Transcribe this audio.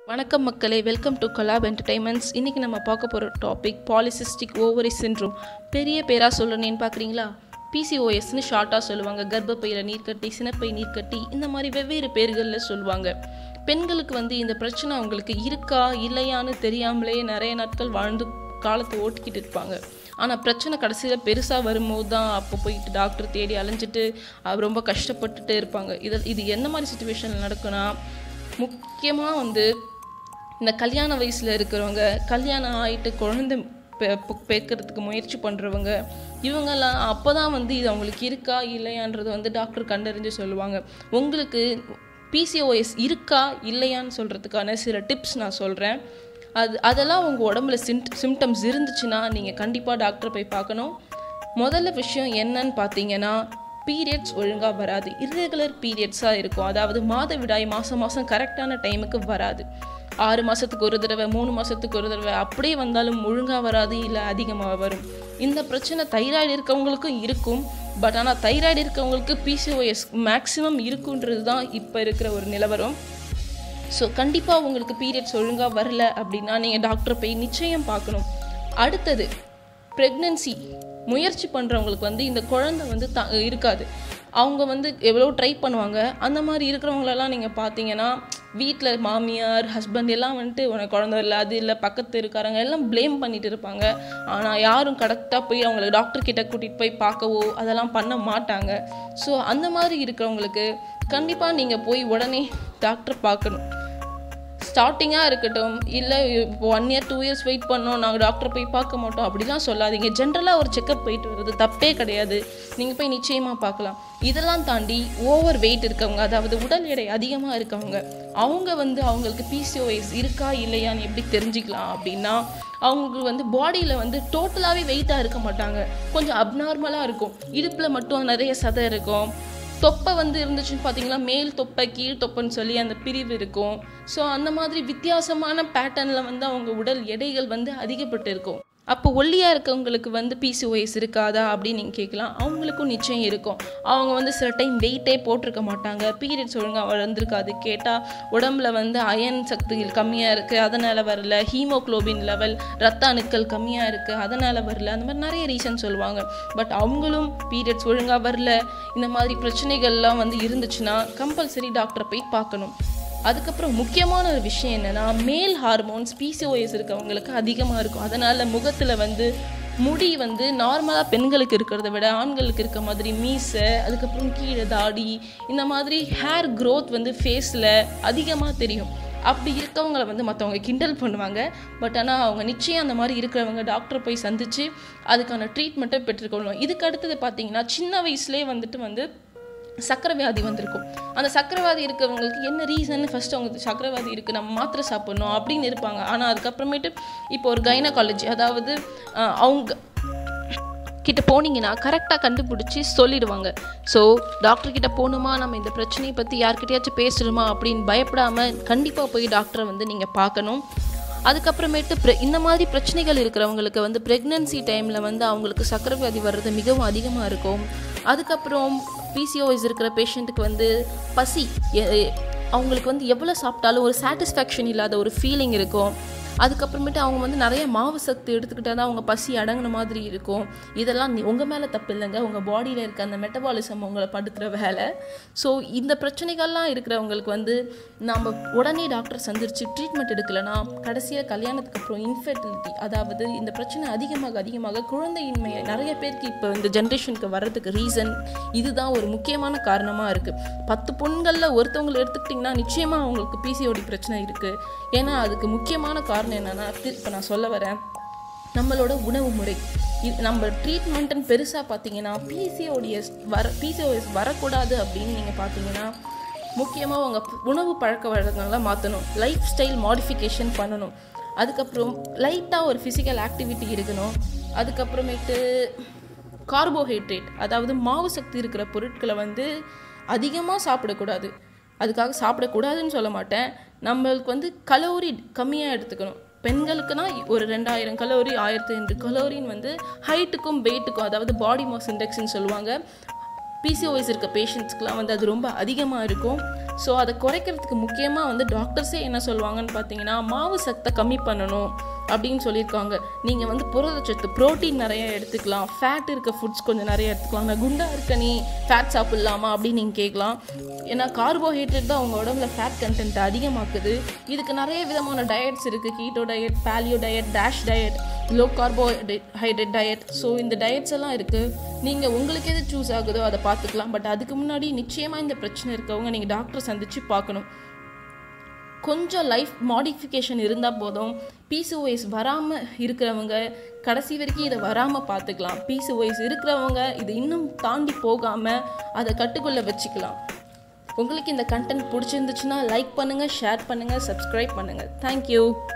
வணக்கம் மக்களே welcome to கலாப் entertainments இன்றைக்கி நம்ம பார்க்க போகிற டாபிக் பாலிசிஸ்டிக் ஓவரி சின்ட்ரோம் பெரிய பேராக சொல்லணுன்னு பார்க்குறீங்களா பிசிஓஎஸ்னு ஷார்ட்டாக சொல்லுவாங்க கர்ப்பப்பையில் நீர்க்கட்டி சினப்பை நீர்க்கட்டி இந்த மாதிரி வெவ்வேறு பேர்களில் சொல்லுவாங்க பெண்களுக்கு வந்து இந்த பிரச்சனை அவங்களுக்கு இருக்கா இல்லையான்னு தெரியாமலே நிறைய நாட்கள் வாழ்ந்து காலத்தை ஓட்டிக்கிட்டு இருப்பாங்க ஆனால் பிரச்சனை கடைசியில் பெருசாக வரும்போது தான் அப்போ போயிட்டு டாக்டர் தேடி அலைஞ்சிட்டு அவ ரொம்ப கஷ்டப்பட்டுட்டு இருப்பாங்க இது இது எந்த மாதிரி சுச்சுவேஷனில் நடக்குன்னா முக்கியமாக வந்து இந்த கல்யாண வயசில் இருக்கிறவங்க கல்யாணம் ஆகிட்டு குழந்தை பெ- பெ- பெக்கிறதுக்கு முயற்சி பண்ணுறவங்க இவங்கெல்லாம் அப்போ தான் வந்து இது அவங்களுக்கு இருக்கா இல்லையான்றது வந்து டாக்டர் கண்டறிஞ்சு சொல்லுவாங்க உங்களுக்கு பிசிஓஎஸ் இருக்கா இல்லையான்னு சொல்கிறதுக்கான சில டிப்ஸ் நான் சொல்கிறேன் அது அதெல்லாம் உங்கள் உடம்புல சிம்ட் சிம்டம்ஸ் இருந்துச்சுன்னா நீங்கள் கண்டிப்பாக டாக்டரை போய் பார்க்கணும் முதல்ல விஷயம் என்னன்னு பார்த்தீங்கன்னா பீரியட்ஸ் ஒழுங்காக வராது irregular பீரியட்ஸாக இருக்கும் அதாவது மாதவிடாய் மாதம் மாதம் கரெக்டான டைமுக்கு வராது ஆறு மாதத்துக்கு ஒரு தடவை மூணு மாதத்துக்கு ஒரு தடவை அப்படியே வந்தாலும் ஒழுங்காக வராது இல்லை அதிகமாக வரும் இந்த பிரச்சனை தைராய்டு இருக்கவங்களுக்கும் இருக்கும் பட் ஆனால் தைராய்டு இருக்கவங்களுக்கு பிசிஓஎஸ் மேக்ஸிமம் இருக்குன்றது தான் இப்போ இருக்கிற ஒரு நிலவரம் ஸோ கண்டிப்பாக உங்களுக்கு பீரியட்ஸ் ஒழுங்காக வரல அப்படின்னா நீங்கள் டாக்டரை போய் நிச்சயம் பார்க்கணும் அடுத்தது ப்ரெக்னன்சி முயற்சி பண்ணுறவங்களுக்கு வந்து இந்த குழந்தை வந்து த இருக்காது அவங்க வந்து எவ்வளோ ட்ரை பண்ணுவாங்க அந்த மாதிரி இருக்கிறவங்களெல்லாம் நீங்கள் பார்த்தீங்கன்னா வீட்டில் மாமியார் ஹஸ்பண்ட் எல்லாம் வந்துட்டு உனக்கு குழந்தை இல்லை அது இல்லை பக்கத்து இருக்காரங்க எல்லாம் ப்ளேம் பண்ணிட்டு இருப்பாங்க ஆனால் யாரும் கரெக்டாக போய் அவங்கள டாக்டர் கிட்ட கூட்டிகிட்டு போய் பார்க்கவோ அதெல்லாம் பண்ண மாட்டாங்க ஸோ அந்த மாதிரி இருக்கிறவங்களுக்கு கண்டிப்பாக நீங்கள் போய் உடனே டாக்டர் பார்க்கணும் ஸ்டார்டிங்காக இருக்கட்டும் இல்லை இப்போ one year two years wait பண்ணோம் நாங்கள் டாக்டர் போய் பார்க்க மாட்டோம் அப்படிலாம் சொல்லாதீங்க ஜென்ரலாக ஒரு செக்கப் போயிட்டு வர்றது தப்பே கிடையாது நீங்கள் போய் நிச்சயமாக பார்க்கலாம் இதெல்லாம் தாண்டி ஓவர் வெயிட் இருக்கவங்க அதாவது உடல் எடை அதிகமாக இருக்கவங்க அவங்க வந்து அவங்களுக்கு பிசிஓஎஸ் இருக்கா இல்லையான்னு எப்படி தெரிஞ்சுக்கலாம் அப்படின்னா அவங்களுக்கு வந்து பாடியில் வந்து டோட்டலாகவே வெயிட்டாக இருக்க மாட்டாங்க கொஞ்சம் அப்நார்மலாக இருக்கும் இடுப்பில் மட்டும் நிறைய சதை இருக்கும் தொப்பை வந்து இருந்துச்சுன்னு பார்த்தீங்கன்னா மேல் தொப்பை கீழ் தொப்பைன்னு சொல்லி அந்த பிரிவு இருக்கும் ஸோ அந்த மாதிரி வித்தியாசமான பேட்டர்னில் வந்து அவங்க உடல் எடைகள் வந்து அதிகப்பட்டு இருக்கும் அப்போ ஒல்லியாக இருக்கவங்களுக்கு வந்து பிசிஓஎஸ் இருக்காதா அப்படின்னு நீங்கள் கேட்கலாம் அவங்களுக்கும் நிச்சயம் இருக்கும் அவங்க வந்து சில டைம் வெயிட்டே போட்டிருக்க மாட்டாங்க பீரியட்ஸ் ஒழுங்காக வளர்ந்துருக்காது கேட்டால் உடம்புல வந்து அயன் சக்திகள் கம்மியாக இருக்குது அதனால் வரல ஹீமோக்ளோபின் லெவல் ரத்த அணுக்கள் கம்மியாக இருக்குது அதனால் வரல அந்த மாதிரி நிறைய ரீசன் சொல்லுவாங்க பட் அவங்களும் பீரியட்ஸ் ஒழுங்காக வரல இந்த மாதிரி பிரச்சனைகள்லாம் வந்து இருந்துச்சுன்னா கம்பல்சரி டாக்டரை போய் பார்க்கணும் அதுக்கப்புறம் முக்கியமான ஒரு விஷயம் என்னென்னா மேல் ஹார்மோன்ஸ் பிசிஓஎஸ் இருக்கவங்களுக்கு அதிகமாக இருக்கும் அதனால் முகத்தில் வந்து முடி வந்து நார்மலாக பெண்களுக்கு இருக்கிறத விட ஆண்களுக்கு இருக்க மாதிரி மீசை அதுக்கப்புறம் கீழே தாடி இந்த மாதிரி ஹேர் growth வந்து ஃபேஸில் அதிகமாக தெரியும் அப்படி இருக்கவங்கள வந்து மற்றவங்க கிண்டல் பண்ணுவாங்க பட் ஆனால் அவங்க நிச்சயம் அந்த மாதிரி இருக்கிறவங்க டாக்டரை போய் சந்தித்து அதுக்கான ட்ரீட்மெண்ட்டை பெற்றுக்கொள்ளும் இதுக்கு அடுத்தது பார்த்தீங்கன்னா சின்ன வயசுலேயே வந்துட்டு வந்து சக்கரை வியாதி வந்திருக்கும் அந்த சக்கரை வியாதி இருக்கவங்களுக்கு என்ன ரீசன் ஃபர்ஸ்ட் அவங்க சக்கரை வியாதி இருக்குது நம்ம மாத்திரை சாப்பிடணும் அப்படின்னு இருப்பாங்க ஆனால் அதுக்கப்புறமேட்டு இப்போ ஒரு கைனகாலஜி அதாவது அஹ், அவங்க கிட்ட போனீங்கன்னா கரெக்டாக கண்டுபிடிச்சி சொல்லிடுவாங்க ஸோ டாக்டர் கிட்ட போகணுமா நம்ம இந்த பிரச்சனையை பற்றி யார்கிட்டயாச்சும் பேசணுமா அப்படின்னு பயப்படாமல் கண்டிப்பாக போய் டாக்டரை வந்து நீங்கள் பார்க்கணும் அதுக்கப்புறமேட்டு பிர- இந்த மாதிரி பிரச்சனைகள் இருக்கிறவங்களுக்கு வந்து ப்ரெக்னன்சி டைமில் வந்து அவங்களுக்கு சக்கரை வியாதி வர்றது மிகவும் அதிகமாக இருக்கும் அதுக்கப்புறம் பிசிஓஎஸ் இருக்கிற பேஷண்ட்டுக்கு வந்து பசி எ- எ- அவங்களுக்கு வந்து எவ்வளோ சாப்பிட்டாலும் ஒரு சாட்டிஸ்ஃபேக்ஷன் இல்லாத ஒரு ஃபீலிங் இருக்கும் அதுக்கப்புறமேட்டு அவங்க வந்து நிறைய மாவு சத்து எடுத்துக்கிட்டால் தான் அவங்க பசி அடங்குன மாதிரி இருக்கும் இதெல்லாம் உங்கள் மேலே தப்பு இல்லைங்க உங்கள் பாடியில் இருக்க அந்த மெட்டபாலிசம் உங்களை படுத்துகிற வேலை ஸோ இந்த பிரச்சனைகள்லாம் இருக்கிறவங்களுக்கு வந்து நம்ம உடனே டாக்டர் சந்திச்சு ட்ரீட்மெண்ட் எடுக்கலைன்னா கடைசியாக கல்யாணத்துக்கு அப்புறம் இன்ஃபெர்டிலிட்டி அதாவது இந்த பிரச்சனை அதிகமாக அதிகமாக குழந்தையின்மை நிறைய பேருக்கு இப்போ இந்த ஜென்ரேஷனுக்கு வர்றதுக்கு ரீசன் இதுதான் ஒரு முக்கியமான காரணமாக இருக்குது பத்து பொண்களில் ஒருத்தவங்களை எடுத்துக்கிட்டிங்கன்னா நிச்சயமாக அவங்களுக்கு பிசிஓடி பிரச்சனை இருக்குது ஏன்னா அதுக்கு முக்கியமான காரணம் என்னென்னா இப்போ நான் சொல்ல வரேன் நம்மளோட உணவு முறை இது நம்ம ட்ரீட்மெண்ட்டுன்னு பெருசாக பார்த்தீங்கன்னா பிசிஓடிஎஸ் வர பிசிஓஎஸ் வரக்கூடாது அப்படின்னு நீங்கள் பார்த்தீங்கன்னா முக்கியமாக உங்கள் உணவு பழக்க வழக்கங்களை மாற்றணும் லைஃப் ஸ்டைல் மாடிஃபிகேஷன் பண்ணணும் அதுக்கப்புறம் லைட்டாக ஒரு ஃபிசிக்கல் ஆக்டிவிட்டி இருக்கணும் அதுக்கப்புறமேட்டு கார்போஹைட்ரேட் அதாவது மாவு சக்தி இருக்கிற பொருட்களை வந்து அதிகமாக சாப்பிடக்கூடாது அதுக்காக சாப்பிடக்கூடாதுன்னு சொல்ல மாட்டேன் நம்மளுக்கு வந்து கலோரி கம்மியாக எடுத்துக்கணும் பெண்களுக்குனா ஒரு ரெண்டாயிரம் கலோரி ஆயிரத்தி ஐநூறு கலோரின்னு வந்து ஹைட்டுக்கும் வெயிட்டுக்கும் அதாவது பாடி மாஸ் இண்டெக்ஸ்னு சொல்லுவாங்க பிசிஓஎஸ் இருக்க பேஷண்ட்ஸ்க்குலாம் வந்து அது ரொம்ப அதிகமாக இருக்கும் ஸோ அதை குறைக்கிறதுக்கு முக்கியமாக வந்து டாக்டர்ஸே என்ன சொல்லுவாங்கன்னு பார்த்தீங்கன்னா மாவு சத்தை கம்மி பண்ணணும் அப்படின்னு சொல்லியிருக்காங்க நீங்கள் வந்து புரதச்சத்து ப்ரோட்டீன் நிறைய எடுத்துக்கலாம் ஃபேட் இருக்க ஃபுட்ஸ் கொஞ்சம் நிறைய எடுத்துக்கலாம் நான் குண்டா இருக்க நீ ஃபேட் சாப்பிட்லாமா அப்படின்னு நீங்கள் கேட்கலாம் ஏன்னா கார்போஹைட்ரேட் தான் உங்கள் உடம்புல ஃபேட் கண்டென்ட் அதிகமாக்குது இதுக்கு நிறைய விதமான டயட்ஸ் இருக்குது keto diet paleo diet dash diet low carbohydrate diet so இந்த டயட்ஸ் எல்லாம் இருக்குது நீங்கள் உங்களுக்கு எது சூஸ் ஆகுதோ அதை பார்த்துக்கலாம் பட் அதுக்கு முன்னாடி நிச்சயமாக இந்த பிரச்சனை இருக்கவங்க நீங்கள் டாக்டரை சந்தித்து பார்க்கணும் கொஞ்சம் லைஃப் மாடிஃபிகேஷன் இருந்தால் போதும் பிசிஓஎஸ் வராமல் இருக்கிறவங்க கடைசி வரைக்கும் இதை வராமல் பார்த்துக்கலாம் பிசிஓஎஸ் இருக்கிறவங்க இது இன்னும் தாண்டி போகாமல் அதை கட்டுக்குள்ளே வச்சுக்கலாம் உங்களுக்கு இந்த கண்டென்ட் பிடிச்சிருந்துச்சுன்னா லைக் பண்ணுங்கள் ஷேர் பண்ணுங்கள் சப்ஸ்கிரைப் பண்ணுங்கள் தேங்க்யூ